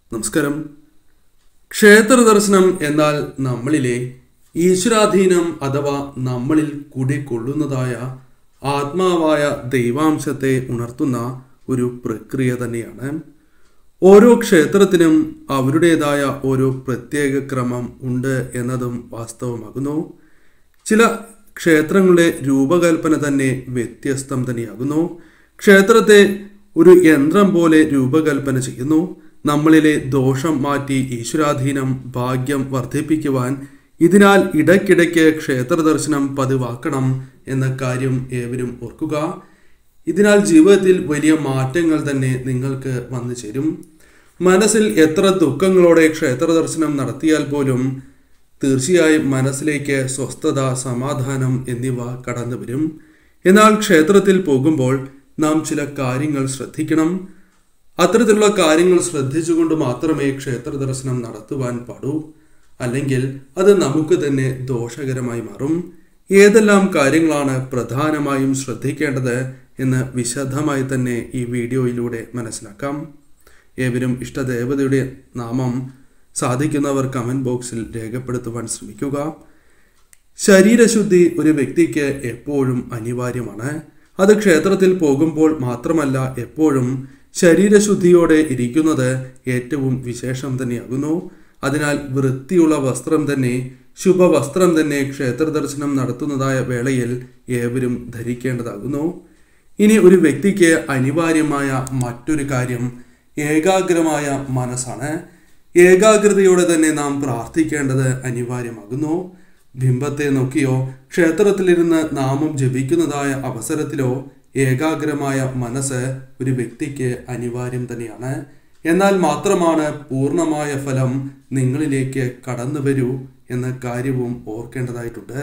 നമസ്കാരം ക്ഷേത്ര ദർശനം എന്നാൽ നമ്മളിലെ ഈശ്വരാധീനം അഥവാ നമ്മളിൽ കുടികൊള്ളുന്നതായ ആത്മാവായ ദൈവാംശത്തെ ഉണർത്തുന്ന ഒരു പ്രക്രിയ തന്നെയാണ് ഓരോ ക്ഷേത്രത്തിനും അവരുടേതായ ഒരു പ്രത്യേക ക്രമം ഉണ്ട് എന്നതും വാസ്തവമാകുന്നു ചില ക്ഷേത്രങ്ങളുടെ രൂപകൽപ്പന തന്നെ വ്യത്യസ്തം തന്നെയാകുന്നു ക്ഷേത്രത്തെ ഒരു യന്ത്രം പോലെ രൂപകൽപ്പന ചെയ്യുന്നു നമ്മളിലെ ദോഷം മാറ്റി ഈശ്വരാധീനം ഭാഗ്യം വർദ്ധിപ്പിക്കുവാൻ ഇതിനാൽ ഇടയ്ക്കിടയ്ക്ക് ക്ഷേത്ര ദർശനം പതിവാക്കണം എന്ന കാര്യം ഏവരും ഓർക്കുക ഇതിനാൽ ജീവിതത്തിൽ വലിയ മാറ്റങ്ങൾ തന്നെ നിങ്ങൾക്ക് വന്നു ചേരും മനസ്സിൽ എത്ര ദുഃഖങ്ങളോടെ ക്ഷേത്ര ദർശനം നടത്തിയാൽ പോലും തീർച്ചയായും മനസ്സിലേക്ക് സ്വസ്ഥത സമാധാനം എന്നിവ കടന്നു വരും എന്നാൽ ക്ഷേത്രത്തിൽ പോകുമ്പോൾ നാം ചില കാര്യങ്ങൾ ശ്രദ്ധിക്കണം അത്തരത്തിലുള്ള കാര്യങ്ങൾ ശ്രദ്ധിച്ചുകൊണ്ട് മാത്രമേ ക്ഷേത്ര ദർശനം നടത്തുവാൻ പാടൂ അല്ലെങ്കിൽ അത് നമുക്ക് തന്നെ ദോഷകരമായി മാറും ഏതെല്ലാം കാര്യങ്ങളാണ് പ്രധാനമായും ശ്രദ്ധിക്കേണ്ടത് എന്ന് വിശദമായി തന്നെ ഈ വീഡിയോയിലൂടെ മനസ്സിലാക്കാം ഏവരും ഇഷ്ടദേവതയുടെ നാമം സാധിക്കുന്നവർ കമന്റ് ബോക്സിൽ രേഖപ്പെടുത്തുവാൻ ശ്രമിക്കുക ശരീരശുദ്ധി ഒരു വ്യക്തിക്ക് എപ്പോഴും അനിവാര്യമാണ് അത് ക്ഷേത്രത്തിൽ പോകുമ്പോൾ മാത്രമല്ല എപ്പോഴും ശരീരശുദ്ധിയോടെ ഇരിക്കുന്നത് ഏറ്റവും വിശേഷം തന്നെയാകുന്നു അതിനാൽ വൃത്തിയുള്ള വസ്ത്രം തന്നെ ശുഭവസ്ത്രം തന്നെ ക്ഷേത്ര ദർശനം നടത്തുന്നതായ വേളയിൽ ഏവരും ധരിക്കേണ്ടതാകുന്നു ഇനി ഒരു വ്യക്തിക്ക് അനിവാര്യമായ മറ്റൊരു കാര്യം ഏകാഗ്രമായ മനസ്സാണ് ഏകാഗ്രതയോടെ തന്നെ നാം പ്രാർത്ഥിക്കേണ്ടത് അനിവാര്യമാകുന്നു ബിംബത്തെ നോക്കിയോ ക്ഷേത്രത്തിലിരുന്ന് നാമം ജപിക്കുന്നതായ അവസരത്തിലോ ഏകാഗ്രമായ മനസ്സ് ഒരു വ്യക്തിക്ക് അനിവാര്യം തന്നെയാണ് എന്നാൽ മാത്രമാണ് പൂർണ്ണമായ ഫലം നിങ്ങളിലേക്ക് കടന്നു വരൂ എന്ന കാര്യവും ഓർക്കേണ്ടതായിട്ടുണ്ട്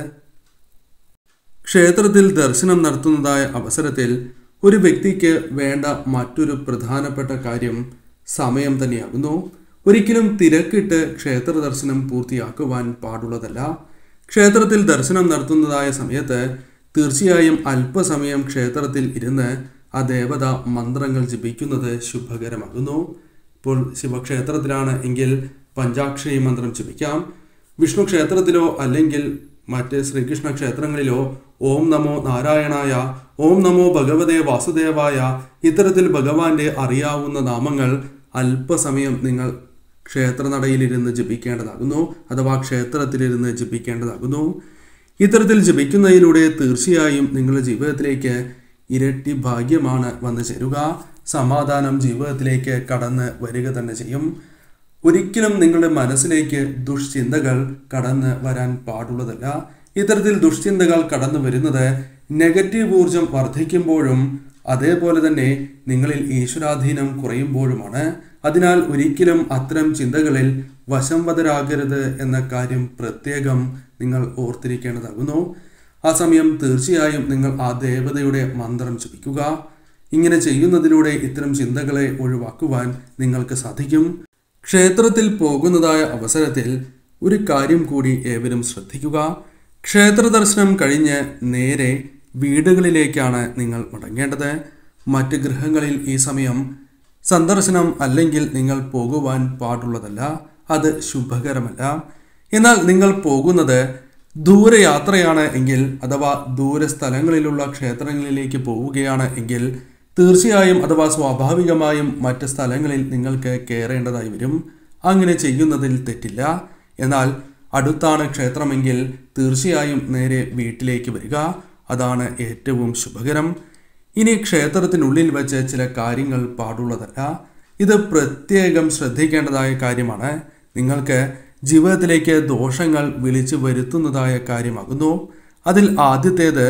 ക്ഷേത്രത്തിൽ ദർശനം നടത്തുന്നതായ അവസരത്തിൽ ഒരു വ്യക്തിക്ക് വേണ്ട മറ്റൊരു പ്രധാനപ്പെട്ട കാര്യം സമയം തന്നെയാകുന്നു ഒരിക്കലും തിരക്കിട്ട് ക്ഷേത്ര ദർശനം പൂർത്തിയാക്കുവാൻ പാടുള്ളതല്ല ക്ഷേത്രത്തിൽ ദർശനം നടത്തുന്നതായ സമയത്ത് തീർച്ചയായും അല്പസമയം ക്ഷേത്രത്തിൽ ഇരുന്ന് ആ ദേവത മന്ത്രങ്ങൾ ജപിക്കുന്നത് ശുഭകരമാകുന്നു ഇപ്പോൾ ശിവക്ഷേത്രത്തിലാണ് എങ്കിൽ പഞ്ചാക്ഷരി മന്ത്രം ജപിക്കാം വിഷ്ണു ക്ഷേത്രത്തിലോ അല്ലെങ്കിൽ മറ്റ് ശ്രീകൃഷ്ണ ക്ഷേത്രങ്ങളിലോ ഓം നമോ നാരായണായ ഓം നമോ ഭഗവതേ വാസുദേവായ ഇത്തരത്തിൽ ഭഗവാന്റെ അറിയാവുന്ന നാമങ്ങൾ അല്പസമയം നിങ്ങൾ ക്ഷേത്രനടയിലിരുന്ന് ജപിക്കേണ്ടതാകുന്നു അഥവാ ക്ഷേത്രത്തിലിരുന്ന് ജപിക്കേണ്ടതാകുന്നു ഇത്തരത്തിൽ ജപിക്കുന്നതിലൂടെ തീർച്ചയായും നിങ്ങളുടെ ജീവിതത്തിലേക്ക് ഇരട്ടി ഭാഗ്യമാണ് വന്നു ചേരുക സമാധാനം ജീവിതത്തിലേക്ക് കടന്ന് വരിക തന്നെ ചെയ്യും ഒരിക്കലും നിങ്ങളുടെ മനസ്സിലേക്ക് ദുഷ്ചിന്തകൾ കടന്ന് വരാൻ പാടുള്ളതല്ല ഇത്തരത്തിൽ ദുഷ്ചിന്തകൾ കടന്നു വരുന്നത് നെഗറ്റീവ് ഊർജം വർദ്ധിക്കുമ്പോഴും അതേപോലെ തന്നെ നിങ്ങളിൽ ഈശ്വരാധീനം കുറയുമ്പോഴുമാണ് അതിനാൽ ഒരിക്കലും അത്തരം ചിന്തകളിൽ വശംവതരാകരുത് എന്ന കാര്യം പ്രത്യേകം നിങ്ങൾ ഓർത്തിരിക്കേണ്ടതാകുന്നു ആ സമയം തീർച്ചയായും നിങ്ങൾ ആ ദേവതയുടെ മന്ത്രം ജപിക്കുക ഇങ്ങനെ ചെയ്യുന്നതിലൂടെ ഇത്തരം ചിന്തകളെ ഒഴിവാക്കുവാൻ നിങ്ങൾക്ക് സാധിക്കും ക്ഷേത്രത്തിൽ പോകുന്നതായ അവസരത്തിൽ ഒരു കാര്യം കൂടി ഏവരും ശ്രദ്ധിക്കുക ക്ഷേത്ര ദർശനം കഴിഞ്ഞ് നേരെ വീടുകളിലേക്കാണ് നിങ്ങൾ മടങ്ങേണ്ടത് മറ്റ് ഗൃഹങ്ങളിൽ ഈ സമയം സന്ദർശനം അല്ലെങ്കിൽ നിങ്ങൾ പോകുവാൻ പാടുള്ളതല്ല അത് ശുഭകരമല്ല എന്നാൽ നിങ്ങൾ പോകുന്നത് ദൂരയാത്രയാണ് എങ്കിൽ അഥവാ ദൂര സ്ഥലങ്ങളിലുള്ള ക്ഷേത്രങ്ങളിലേക്ക് പോവുകയാണ് എങ്കിൽ തീർച്ചയായും അഥവാ സ്വാഭാവികമായും മറ്റ് സ്ഥലങ്ങളിൽ നിങ്ങൾക്ക് കയറേണ്ടതായി വരും അങ്ങനെ ചെയ്യുന്നതിൽ തെറ്റില്ല എന്നാൽ അടുത്താണ് ക്ഷേത്രമെങ്കിൽ തീർച്ചയായും നേരെ വീട്ടിലേക്ക് വരിക അതാണ് ഏറ്റവും ശുഭകരം ഇനി ക്ഷേത്രത്തിനുള്ളിൽ വെച്ച് ചില കാര്യങ്ങൾ പാടുള്ളതല്ല ഇത് പ്രത്യേകം ശ്രദ്ധിക്കേണ്ടതായ കാര്യമാണ് നിങ്ങൾക്ക് ജീവിതത്തിലേക്ക് ദോഷങ്ങൾ വിളിച്ചു വരുത്തുന്നതായ കാര്യമാകുന്നു അതിൽ ആദ്യത്തേത്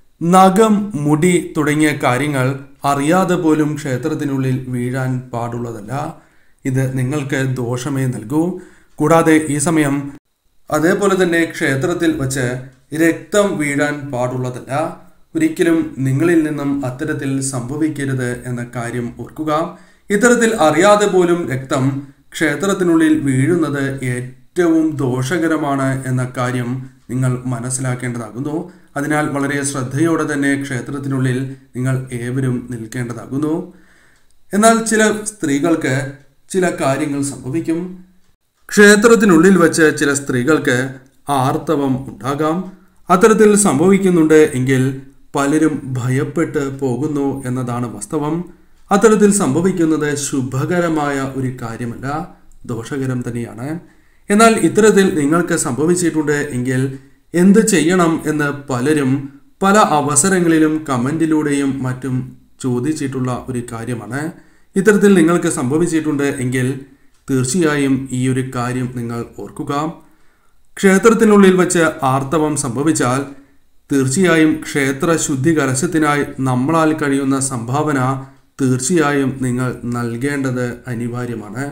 നഖം മുടി തുടങ്ങിയ കാര്യങ്ങൾ അറിയാതെ പോലും ക്ഷേത്രത്തിനുള്ളിൽ വീഴാൻ പാടുള്ളതല്ല ഇത് നിങ്ങൾക്ക് ദോഷമേ നൽകൂ കൂടാതെ ഈ സമയം അതേപോലെ തന്നെ ക്ഷേത്രത്തിൽ വച്ച് രക്തം വീഴാൻ പാടുള്ളതല്ല ഒരിക്കലും നിങ്ങളിൽ നിന്നും അത്തരത്തിൽ സംഭവിക്കരുത് എന്ന കാര്യം ഓർക്കുക ഇത്തരത്തിൽ അറിയാതെ പോലും രക്തം ക്ഷേത്രത്തിനുള്ളിൽ വീഴുന്നത് ഏറ്റവും ദോഷകരമാണ് എന്ന കാര്യം നിങ്ങൾ മനസ്സിലാക്കേണ്ടതാകുന്നു അതിനാൽ വളരെ ശ്രദ്ധയോടെ തന്നെ ക്ഷേത്രത്തിനുള്ളിൽ നിങ്ങൾ ഏവരും നിൽക്കേണ്ടതാകുന്നു എന്നാൽ ചില സ്ത്രീകൾക്ക് ചില കാര്യങ്ങൾ സംഭവിക്കും ക്ഷേത്രത്തിനുള്ളിൽ വച്ച് ചില സ്ത്രീകൾക്ക് ആർത്തവം ഉണ്ടാകാം അത്തരത്തിൽ സംഭവിക്കുന്നുണ്ട് എങ്കിൽ പലരും ഭയപ്പെട്ട് പോകുന്നു എന്നതാണ് വാസ്തവം അത്തരത്തിൽ സംഭവിക്കുന്നത് ശുഭകരമായ ഒരു കാര്യമല്ല ദോഷകരം തന്നെയാണ് എന്നാൽ ഇത്തരത്തിൽ നിങ്ങൾക്ക് സംഭവിച്ചിട്ടുണ്ട് എങ്കിൽ എന്ത് ചെയ്യണം എന്ന് പലരും പല അവസരങ്ങളിലും കമന്റിലൂടെയും മറ്റും ചോദിച്ചിട്ടുള്ള ഒരു കാര്യമാണ് ഇത്തരത്തിൽ നിങ്ങൾക്ക് സംഭവിച്ചിട്ടുണ്ട് എങ്കിൽ തീർച്ചയായും ഈ ഒരു കാര്യം നിങ്ങൾ ഓർക്കുക ക്ഷേത്രത്തിനുള്ളിൽ വച്ച് ആർത്തവം സംഭവിച്ചാൽ തീർച്ചയായും ക്ഷേത്ര ശുദ്ധി കലശത്തിനായി നമ്മളാൽ കഴിയുന്ന സംഭാവന തീർച്ചയായും നിങ്ങൾ നൽകേണ്ടത് അനിവാര്യമാണ്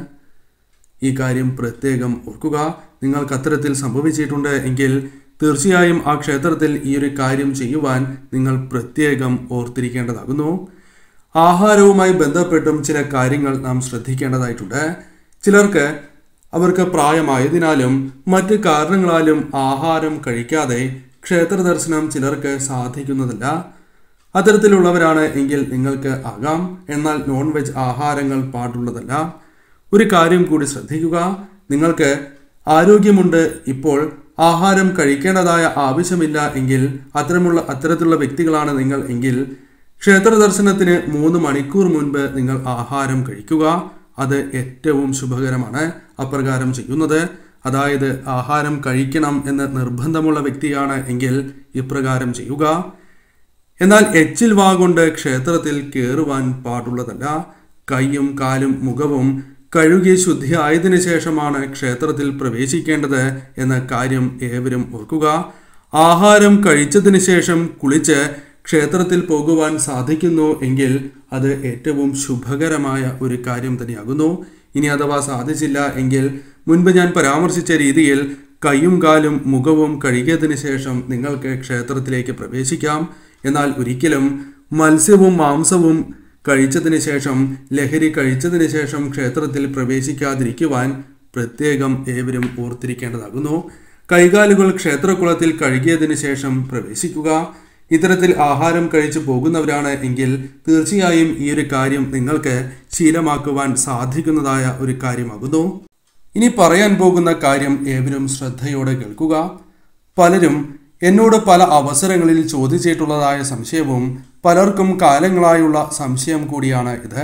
ഈ കാര്യം പ്രത്യേകം ഓർക്കുക നിങ്ങൾക്ക് അത്തരത്തിൽ സംഭവിച്ചിട്ടുണ്ട് എങ്കിൽ തീർച്ചയായും ആ ക്ഷേത്രത്തിൽ ഈ ഒരു കാര്യം ചെയ്യുവാൻ നിങ്ങൾ പ്രത്യേകം ഓർത്തിരിക്കേണ്ടതാകുന്നു ആഹാരവുമായി ബന്ധപ്പെട്ടും ചില കാര്യങ്ങൾ നാം ശ്രദ്ധിക്കേണ്ടതായിട്ടുണ്ട് ചിലർക്ക് അവർക്ക് പ്രായമായതിനാലും മറ്റ് കാരണങ്ങളാലും ആഹാരം കഴിക്കാതെ ക്ഷേത്ര ദർശനം ചിലർക്ക് സാധിക്കുന്നതല്ല അത്തരത്തിലുള്ളവരാണ് എങ്കിൽ നിങ്ങൾക്ക് ആകാം എന്നാൽ നോൺ വെജ് ആഹാരങ്ങൾ പാടുള്ളതല്ല ഒരു കാര്യം കൂടി ശ്രദ്ധിക്കുക നിങ്ങൾക്ക് ആരോഗ്യമുണ്ട് ഇപ്പോൾ ആഹാരം കഴിക്കേണ്ടതായ ആവശ്യമില്ല എങ്കിൽ അത്തരമുള്ള അത്തരത്തിലുള്ള വ്യക്തികളാണ് നിങ്ങൾ എങ്കിൽ ക്ഷേത്ര ദർശനത്തിന് മൂന്ന് മണിക്കൂർ മുൻപ് നിങ്ങൾ ആഹാരം കഴിക്കുക അത് ഏറ്റവും ശുഭകരമാണ് അപ്രകാരം ചെയ്യുന്നത് അതായത് ആഹാരം കഴിക്കണം എന്ന് നിർബന്ധമുള്ള വ്യക്തിയാണ് എങ്കിൽ ഇപ്രകാരം ചെയ്യുക എന്നാൽ എച്ചിൽ വാ കൊണ്ട് ക്ഷേത്രത്തിൽ കയറുവാൻ പാടുള്ളതല്ല കൈയും കാലും മുഖവും കഴുകി ശുദ്ധിയായതിനു ശേഷമാണ് ക്ഷേത്രത്തിൽ പ്രവേശിക്കേണ്ടത് എന്ന കാര്യം ഏവരും ഓർക്കുക ആഹാരം കഴിച്ചതിന് ശേഷം കുളിച്ച് ക്ഷേത്രത്തിൽ പോകുവാൻ സാധിക്കുന്നു എങ്കിൽ അത് ഏറ്റവും ശുഭകരമായ ഒരു കാര്യം തന്നെയാകുന്നു ഇനി അഥവാ സാധിച്ചില്ല എങ്കിൽ മുൻപ് ഞാൻ പരാമർശിച്ച രീതിയിൽ കൈയും കാലും മുഖവും കഴുകിയതിനു ശേഷം നിങ്ങൾക്ക് ക്ഷേത്രത്തിലേക്ക് പ്രവേശിക്കാം എന്നാൽ ഒരിക്കലും മത്സ്യവും മാംസവും കഴിച്ചതിന് ശേഷം ലഹരി കഴിച്ചതിന് ശേഷം ക്ഷേത്രത്തിൽ പ്രവേശിക്കാതിരിക്കുവാൻ പ്രത്യേകം ഏവരും ഓർത്തിരിക്കേണ്ടതാകുന്നു കൈകാലുകൾ ക്ഷേത്രകുളത്തിൽ കഴുകിയതിന് ശേഷം പ്രവേശിക്കുക ഇത്തരത്തിൽ ആഹാരം കഴിച്ചു പോകുന്നവരാണ് എങ്കിൽ തീർച്ചയായും ഈ ഒരു കാര്യം നിങ്ങൾക്ക് ശീലമാക്കുവാൻ സാധിക്കുന്നതായ ഒരു കാര്യമാകുന്നു ഇനി പറയാൻ പോകുന്ന കാര്യം ഏവരും ശ്രദ്ധയോടെ കേൾക്കുക പലരും എന്നോട് പല അവസരങ്ങളിൽ ചോദിച്ചിട്ടുള്ളതായ സംശയവും പലർക്കും കാലങ്ങളായുള്ള സംശയം കൂടിയാണ് ഇത്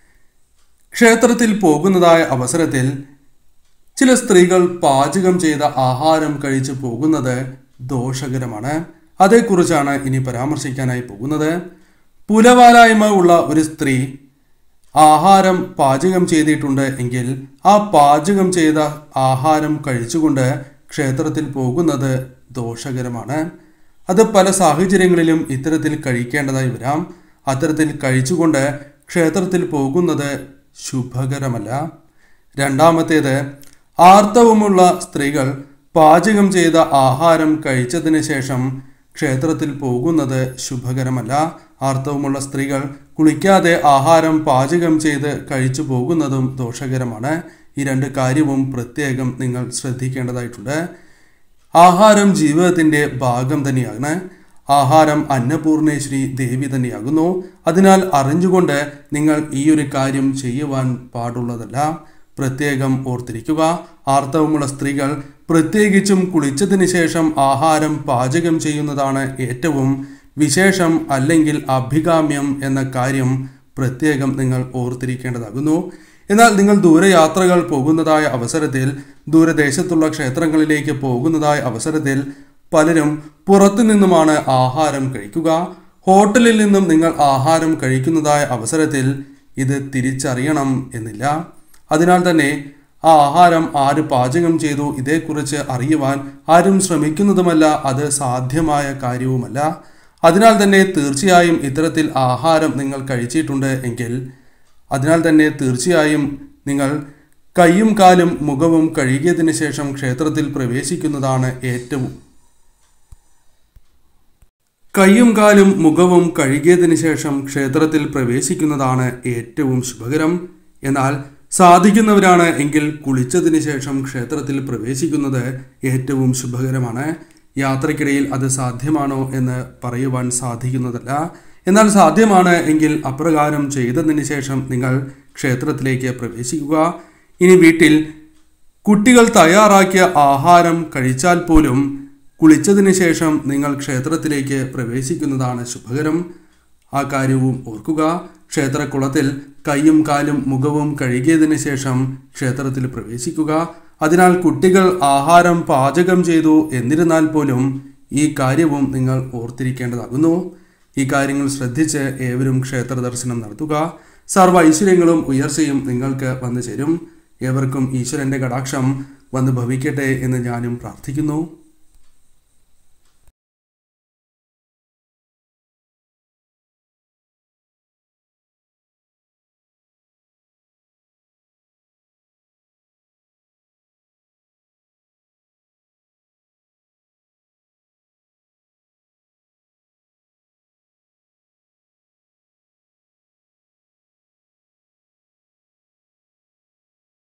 ക്ഷേത്രത്തിൽ പോകുന്നതായ അവസരത്തിൽ ചില സ്ത്രീകൾ പാചകം ചെയ്ത ആഹാരം കഴിച്ചു പോകുന്നത് ദോഷകരമാണ് അതേക്കുറിച്ചാണ് ഇനി പരാമർശിക്കാനായി പോകുന്നത് പുലവാലായ്മ ഉള്ള ഒരു സ്ത്രീ ആഹാരം പാചകം ചെയ്തിട്ടുണ്ട് എങ്കിൽ ആ പാചകം ചെയ്ത ആഹാരം കഴിച്ചുകൊണ്ട് ക്ഷേത്രത്തിൽ പോകുന്നത് ദോഷകരമാണ് അത് പല സാഹചര്യങ്ങളിലും ഇത്തരത്തിൽ കഴിക്കേണ്ടതായി വരാം അത്തരത്തിൽ കഴിച്ചുകൊണ്ട് ക്ഷേത്രത്തിൽ പോകുന്നത് ശുഭകരമല്ല രണ്ടാമത്തേത് ആർത്തവമുള്ള സ്ത്രീകൾ പാചകം ചെയ്ത ആഹാരം കഴിച്ചതിന് ശേഷം ക്ഷേത്രത്തിൽ പോകുന്നത് ശുഭകരമല്ല ആർത്തവമുള്ള സ്ത്രീകൾ കുളിക്കാതെ ആഹാരം പാചകം ചെയ്ത് കഴിച്ചു പോകുന്നതും ദോഷകരമാണ് ഈ രണ്ട് കാര്യവും പ്രത്യേകം നിങ്ങൾ ശ്രദ്ധിക്കേണ്ടതായിട്ടുണ്ട് ആഹാരം ജീവിതത്തിന്റെ ഭാഗം തന്നെയാണ് ആഹാരം അന്നപൂർണേശ്വരി ദേവി തന്നെയാകുന്നു അതിനാൽ അറിഞ്ഞുകൊണ്ട് നിങ്ങൾ ഈ ഒരു കാര്യം ചെയ്യുവാൻ പാടുള്ളതല്ല പ്രത്യേകം ഓർത്തിരിക്കുക ആർത്തവമുള്ള സ്ത്രീകൾ പ്രത്യേകിച്ചും കുളിച്ചതിന് ശേഷം ആഹാരം പാചകം ചെയ്യുന്നതാണ് ഏറ്റവും വിശേഷം അല്ലെങ്കിൽ അഭികാമ്യം എന്ന കാര്യം പ്രത്യേകം നിങ്ങൾ ഓർത്തിരിക്കേണ്ടതാകുന്നു എന്നാൽ നിങ്ങൾ ദൂരയാത്രകൾ പോകുന്നതായ അവസരത്തിൽ ദൂരദേശത്തുള്ള ക്ഷേത്രങ്ങളിലേക്ക് പോകുന്നതായ അവസരത്തിൽ പലരും പുറത്തു നിന്നുമാണ് ആഹാരം കഴിക്കുക ഹോട്ടലിൽ നിന്നും നിങ്ങൾ ആഹാരം കഴിക്കുന്നതായ അവസരത്തിൽ ഇത് തിരിച്ചറിയണം എന്നില്ല അതിനാൽ തന്നെ ആ ആഹാരം ആര് പാചകം ചെയ്തു ഇതേക്കുറിച്ച് അറിയുവാൻ ആരും ശ്രമിക്കുന്നതുമല്ല അത് സാധ്യമായ കാര്യവുമല്ല അതിനാൽ തന്നെ തീർച്ചയായും ഇത്തരത്തിൽ ആഹാരം നിങ്ങൾ കഴിച്ചിട്ടുണ്ട് എങ്കിൽ അതിനാൽ തന്നെ തീർച്ചയായും നിങ്ങൾ കൈയും കാലും മുഖവും കഴുകിയതിനു ശേഷം ക്ഷേത്രത്തിൽ പ്രവേശിക്കുന്നതാണ് ഏറ്റവും കൈയും കാലും മുഖവും കഴുകിയതിനു ശേഷം ക്ഷേത്രത്തിൽ പ്രവേശിക്കുന്നതാണ് ഏറ്റവും ശുഭകരം എന്നാൽ സാധിക്കുന്നവരാണ് എങ്കിൽ കുളിച്ചതിന് ശേഷം ക്ഷേത്രത്തിൽ പ്രവേശിക്കുന്നത് ഏറ്റവും ശുഭകരമാണ് യാത്രക്കിടയിൽ അത് സാധ്യമാണോ എന്ന് പറയുവാൻ സാധിക്കുന്നതല്ല എന്നാൽ സാധ്യമാണ് എങ്കിൽ അപ്രകാരം ചെയ്തതിന് ശേഷം നിങ്ങൾ ക്ഷേത്രത്തിലേക്ക് പ്രവേശിക്കുക ഇനി വീട്ടിൽ കുട്ടികൾ തയ്യാറാക്കിയ ആഹാരം കഴിച്ചാൽ പോലും കുളിച്ചതിന് ശേഷം നിങ്ങൾ ക്ഷേത്രത്തിലേക്ക് പ്രവേശിക്കുന്നതാണ് ശുഭകരം ആ കാര്യവും ഓർക്കുക ക്ഷേത്രക്കുളത്തിൽ കൈയും കാലും മുഖവും കഴുകിയതിന് ശേഷം ക്ഷേത്രത്തിൽ പ്രവേശിക്കുക അതിനാൽ കുട്ടികൾ ആഹാരം പാചകം ചെയ്തു എന്നിരുന്നാൽ പോലും ഈ കാര്യവും നിങ്ങൾ ഓർത്തിരിക്കേണ്ടതാകുന്നു ഈ കാര്യങ്ങൾ ശ്രദ്ധിച്ച് ഏവരും ക്ഷേത്ര ദർശനം നടത്തുക സർവ്വ ഐശ്വര്യങ്ങളും ഉയർച്ചയും നിങ്ങൾക്ക് വന്നു ചേരും ഏവർക്കും ഈശ്വരന്റെ കടാക്ഷം വന്ന് ഭവിക്കട്ടെ എന്ന് ഞാനും പ്രാർത്ഥിക്കുന്നു